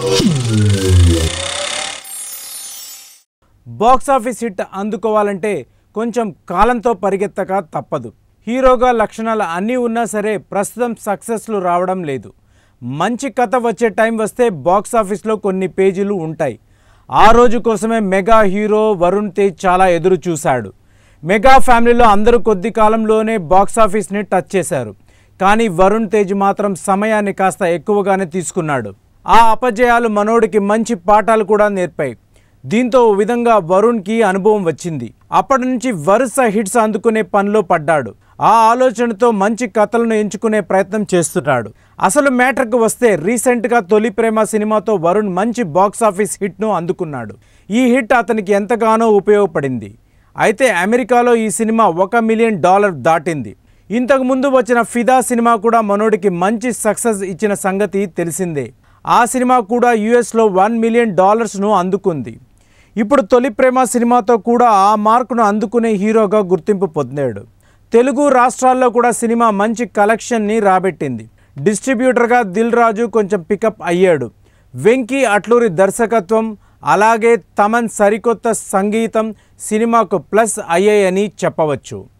box office hit అందుకోవాలంటే కొంచెం కాలంతో పరిగెత్తక తప్పదు హీరోగా లక్షణాలు అన్నీ ఉన్నా సరే ప్రస్తుతం సక్సెస్లు రావడం లేదు మంచి కథ వచ్చే టైం వస్తే బాక్సాఫీస్లో కొన్ని పేజీలు ఉంటాయి ఆ రోజు కోసమే మెగా హీరో వరుణ్ తేజ్ చాలా ఎదురు చూశాడు మెగా ఫ్యామిలీలో అందరూ కొద్ది కాలంలోనే బాక్సాఫీస్ని టచ్ చేశారు కానీ వరుణ్ తేజ్ మాత్రం సమయాన్ని కాస్త ఎక్కువగానే తీసుకున్నాడు ఆ అపజయాలు మనోడికి మంచి పాఠాలు కూడా నేర్పాయి దీంతో ఓ విధంగా వరుణ్కి అనుభవం వచ్చింది అప్పటి నుంచి వరుస హిట్స్ అందుకునే పనిలో పడ్డాడు ఆ ఆలోచనతో మంచి కథలను ఎంచుకునే ప్రయత్నం చేస్తున్నాడు అసలు మ్యాటర్కు వస్తే రీసెంట్గా తొలి ప్రేమ సినిమాతో వరుణ్ మంచి బాక్సాఫీస్ హిట్ను అందుకున్నాడు ఈ హిట్ అతనికి ఎంతగానో ఉపయోగపడింది అయితే అమెరికాలో ఈ సినిమా ఒక మిలియన్ డాలర్ దాటింది ఇంతకు ముందు వచ్చిన ఫిదా సినిమా కూడా మనోడికి మంచి సక్సెస్ ఇచ్చిన సంగతి తెలిసిందే ఆ సినిమా కూడా యుఎస్లో వన్ మిలియన్ డాలర్స్ను అందుకుంది ఇప్పుడు తొలి ప్రేమ సినిమాతో కూడా ఆ మార్కును అందుకునే హీరోగా గుర్తింపు పొందాడు తెలుగు రాష్ట్రాల్లో కూడా సినిమా మంచి కలెక్షన్ని రాబెట్టింది డిస్ట్రిబ్యూటర్గా దిల్ రాజు కొంచెం పికప్ అయ్యాడు వెంకీ అట్లూరి దర్శకత్వం అలాగే తమన్ సరికొత్త సంగీతం సినిమాకు ప్లస్ అయ్యాయని చెప్పవచ్చు